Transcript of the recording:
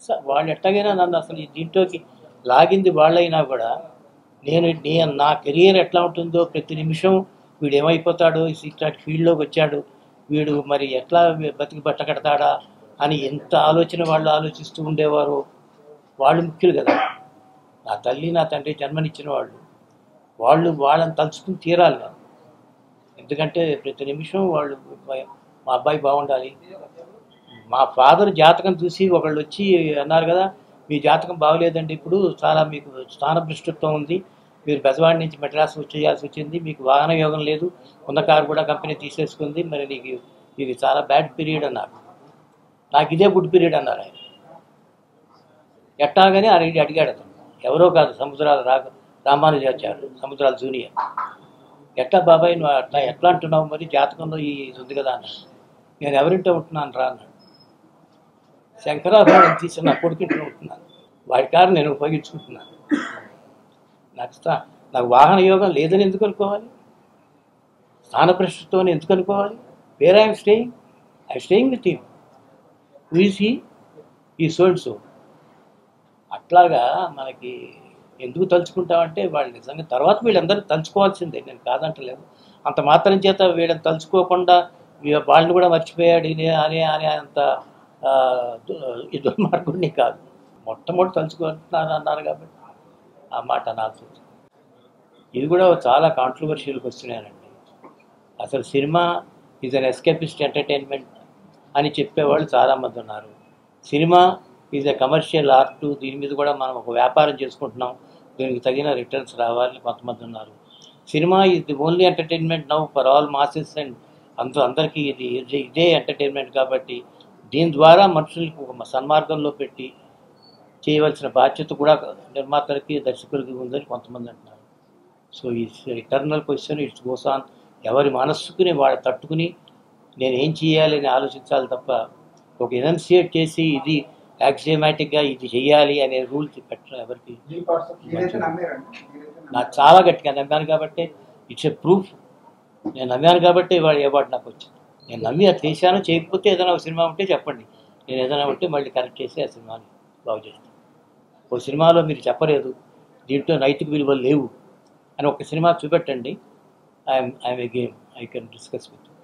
స- వాళ్ళు ఎట్టగైనా నన్ను అసలు ఈ దీంట్లోకి లాగింది వాళ్ళైనా కూడా నేను నే- నా కెరియర్ ఎట్లా ఉంటుందో ప్రతి నిమిషం వీడు ఏమైపోతాడో ఇట్లాంటి ఫీల్డ్లోకి వచ్చాడు వీడు మరి ఎట్లా బతికి బట్ట కడతాడా అని ఎంత ఆలోచన వాళ్ళు ఆలోచిస్తూ ఉండేవారు వాళ్ళు ముఖ్యులు కదా నా తల్లి నా తండ్రి జన్మనిచ్చిన వాళ్ళు వాళ్ళు వాళ్ళని తలుచుకుని తీరాలి నేను ఎందుకంటే ప్రతి నిమిషం వాళ్ళు మా అబ్బాయి బాగుండాలి మా ఫాదర్ జాతకం చూసి ఒకళ్ళు వచ్చి అన్నారు కదా మీ జాతకం బాగలేదండి ఇప్పుడు చాలా మీకు స్థానభ్రష్టత్వం ఉంది మీరు బెజవాడి నుంచి మెడ్రాస్ వచ్చేయాల్సి వచ్చింది మీకు వాహన యోగం లేదు ఉన్న కారు కూడా కంపెనీ తీసేసుకుంది మరి నీకు ఇది చాలా బ్యాడ్ పీరియడ్ అన్నారు నాకు ఇదే గుడ్ పీరియడ్ అన్నారు ఆయన ఎట్టాగానే ఆయన అడిగాడు అతను ఎవరో కాదు సముద్రాల రా రామానుజాచార్యుడు సముద్రాల జూనియర్ ఎట్లా బాబాయ్ నువ్వు అట్లా ఎట్లా అంటున్నావు మరి జాతకంలో ఈ ఇది ఉంది కదా అన్నాడు నేను ఎవరింటో ఉంటున్నాను రా అన్నాడు శంకరాభరణం తీసి నా కొడుకింట్లో ఉంటున్నాను వాడి కారు నేను ఉపయోగించుకుంటున్నాను నాకు స్థా- నాకు వాహన యోగం లేదని ఎందుకు అనుకోవాలి స్థానభ్రష్టతో ఎందుకు అనుకోవాలి where I'm staying I staying with him he ఈ సో అండ్ సో అట్లాగా మనకి ఎందుకు తలుచుకుంటామంటే వాళ్ళు నిజంగా తర్వాత వీళ్ళందరూ తలుచుకోవాల్సిందే నేను కాదంటలేదు అంత మాత్రం చేత వీళ్ళని తలుచుకోకుండా వీ- వాళ్ళని కూడా మర్చిపోయాడు ఈయన అని అని అంత ఆ, దు- ఈ దుర్మార్గుడిని కాదు మొట్టమొదటి తలుచుకుంటున్నాను అన్నారు కాబట్టి ఆ మాట అనాల్సి వచ్చింది ఇది కూడా చాలా కాంట్రవర్షియల్ క్వశ్చనేనండి అసలు cinema is an escapist entertainment అని చెప్పేవాళ్ళు చాలామంది ఉన్నారు cinema is a commercial art దీని మీద కూడా మనం ఒక వ్యాపారం చేసుకుంటున్నాం దీనికి తగిన రిటర్న్స్ రావాలని కొంతమంది ఉన్నారు cinema is the only entertainment now for all masses and అంత అందరికీ ఇది ఇదే- ఇదే ఎంటర్టైన్మెంట్ కాబట్టి దీని ద్వారా మనుషులకు ఒక సన్మార్గంలో పెట్టి చేయవలసిన బాధ్యత కూడా నిర్మాతలకి దర్శకులకి ఉందని కొంతమంది అంటున్నారు సో ఈ eternal question it's goes on ఎవరి మనస్సుకుని వాడు తట్టుకుని నేను ఏం చేయాలి అని ఆలోచించాలి తప్ప ఒక ఎనౌన్సియేట్ చేసి ఇది యాక్సియమాటిక్గా ఇది చెయ్యాలి అనే రూల్ పెట్టడం ఎవరికి మీరైతే నమ్మారండి మీరైతే నాకు నమ్మారు. చాలా గట్టిగా నమ్మాను కాబట్టి ఇట్స్ ఎ ప్రూఫ్ నేను నమ్మాను కాబట్టి వాడు అవార్డు నాకు వచ్చింది నేను నమ్మి అది చేశాను చేయకపోతే ఏదైనా ఒక సినిమా ఉంటే చెప్పండి నేను ఏదైనా ఉంటే మళ్ళీ కరెక్ట్ చేసి ఆ సినిమాని బాగు చేస్తాను ఒక సినిమాలో మీరు చెప్పలేదు దీంట్లో నైతిక విలువలు లేవు అని ఒక సినిమా చూపెట్టండి I'm I'm a game I can discuss with